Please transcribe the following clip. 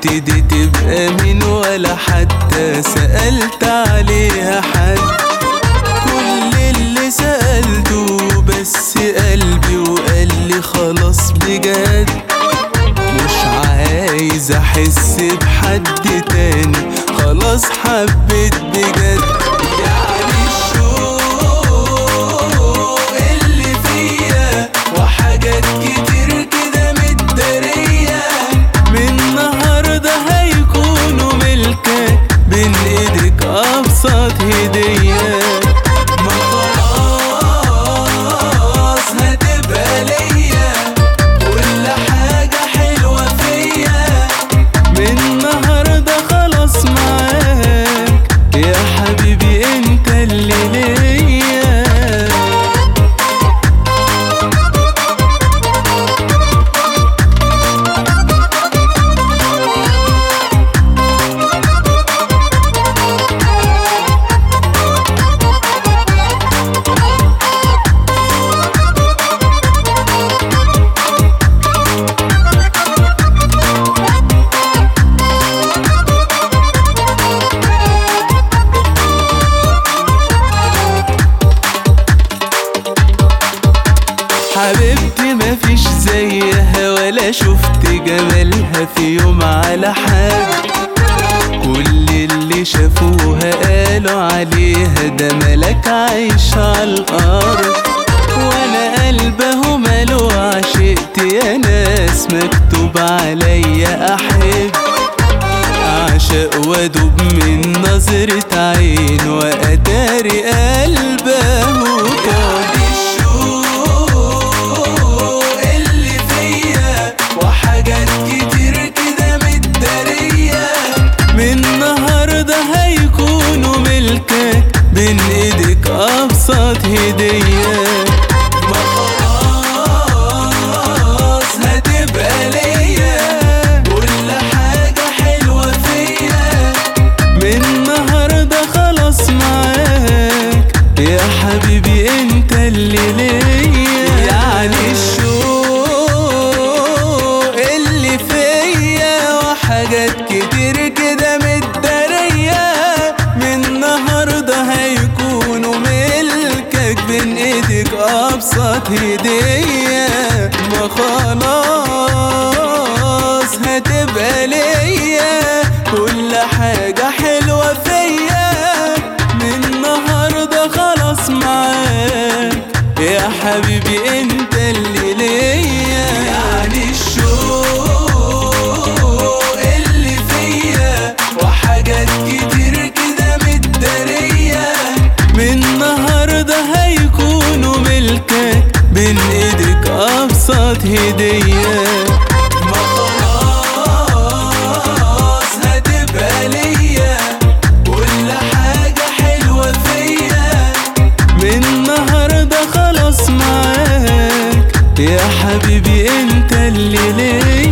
دي تبقى مين ولا حتى سألت عليها حد كل اللي سألته بس قلبي وقال لي خلاص بجد مش عايز احس بحد تاني خلاص حبيت بجد يعني الشوق اللي فيا وحاجات كتير كده متدارية من النهاردة هيكونوا ملكك بين ايدك ابسط هدية ما خلاص هتبقى ليا كل حاجة حلوة فيا من النهاردة خلاص معاك يا حبيبي انت اللي ليا حبيبتي مفيش زيها ولا شفت جمالها في يوم على حد كل اللي شافوها قالوا عليها ده ملك عايش على الارض وانا قلبه ماله عشقت يا ناس مكتوب عليا احب اعشق وادوب من نظرة عين واتاري قلبه طاب الشوق اللي فيا وحاجات كتير كده متدارية من النهاردة هيكونوا ملكك بين ايدك ابسط هدية ما خلاص هتبقى ليا كل حاجة حلوة فيا من النهاردة خلاص معاك يا حبيبي انت اللي ليا يعني الشوق اللي فيا وحاجات كتير كده متدارية من النهاردة هيكونوا ملكك بين ايدك ابسط هدية ما خلاص هتبقى ليا كل حاجة حلوة فيا من النهاردة خلاص معاك يا حبيبي انت اللي ليا يعني الشوق اللي فيا وحاجات كتير كده متدارية من النهاردة هيكونوا ملكك بين ايدك ابسط هدية ما خلاص هتبقى ليا كل حاجة حلوة فيا من النهاردة خلاص معاك يا حبيبي انت اللي ليا